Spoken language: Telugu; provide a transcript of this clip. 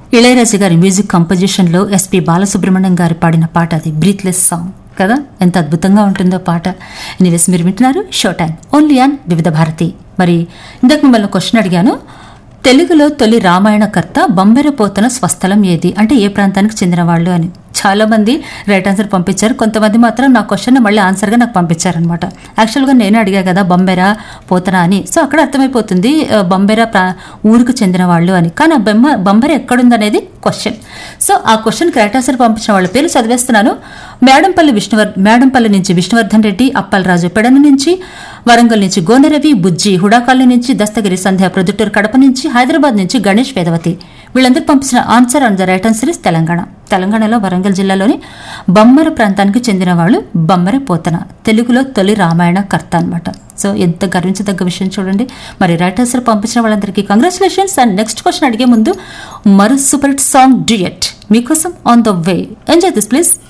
ఇళయరాజు గారి మ్యూజిక్ కంపోజిషన్లో ఎస్పి బాలసుబ్రహ్మణ్యం గారు పాడిన పాట అది బ్రీత్లెస్ సాంగ్ కదా ఎంత అద్భుతంగా ఉంటుందో పాట ఎనీవేస్ మీరు వింటున్నారు షో టైం ఓన్లీ ఆన్ వివిధ భారతి మరి ఇందాక మిమ్మల్ని క్వశ్చన్ అడిగాను తెలుగులో తొలి రామాయణకర్త బొంబెరపోతన స్వస్థలం ఏది అంటే ఏ ప్రాంతానికి చెందిన వాళ్ళు అని చాలా మంది రైట్ ఆన్సర్ పంపించారు కొంతమంది మాత్రం నా క్వశ్చన్ మళ్ళీ ఆన్సర్గా నాకు పంపించారనమాట యాక్చువల్గా నేను అడిగా కదా బొంబెరా పోతనా అని సో అక్కడ అర్థమైపోతుంది ఆ, బొంబెరా ప్రా ఊరికి చెందిన వాళ్ళు అని కానీ ఆ బొమ్మ బొంబెర ఎక్కడుందనేది క్వశ్చన్ సో ఆ క్వశ్చన్ కరెక్ట్ ఆన్సర్ పంపించిన వాళ్ళ పేరు చదివేస్తున్నాను మేడంపల్లి విష్ణువర్ మేడంపల్లి నుంచి విష్ణువర్ధన్ రెడ్డి అప్పలరాజు పెడన నుంచి వరంగల్ నుంచి గోనెరవి బుజ్జి హుడాకాలనీ నుంచి దస్తగిరి సంధ్య ప్రొద్దుటూరు కడప నుంచి హైదరాబాద్ నుంచి గణేష్ వేదవతి వీళ్ళందరూ పంపించిన answer and the right answer is Telangana తెలంగాణలో వరంగల్ జిల్లాలోని బొమ్మర ప్రాంతానికి చెందిన వాళ్ళు బొమ్మర పోతన తెలుగులో తొలి రామాయణ కర్త అనమాట సో ఎంత గర్వించదగ్గ విషయం చూడండి మరి రైట్ ఆన్సర్ పంపించిన వాళ్ళందరికీ కంగ్రాచులేషన్స్ అండ్ నెక్స్ట్ క్వశ్చన్ అడిగే ముందు మరో సూపర్ హిట్ సాంగ్ డ్యూయట్ మీకోసం on the way enjoy this please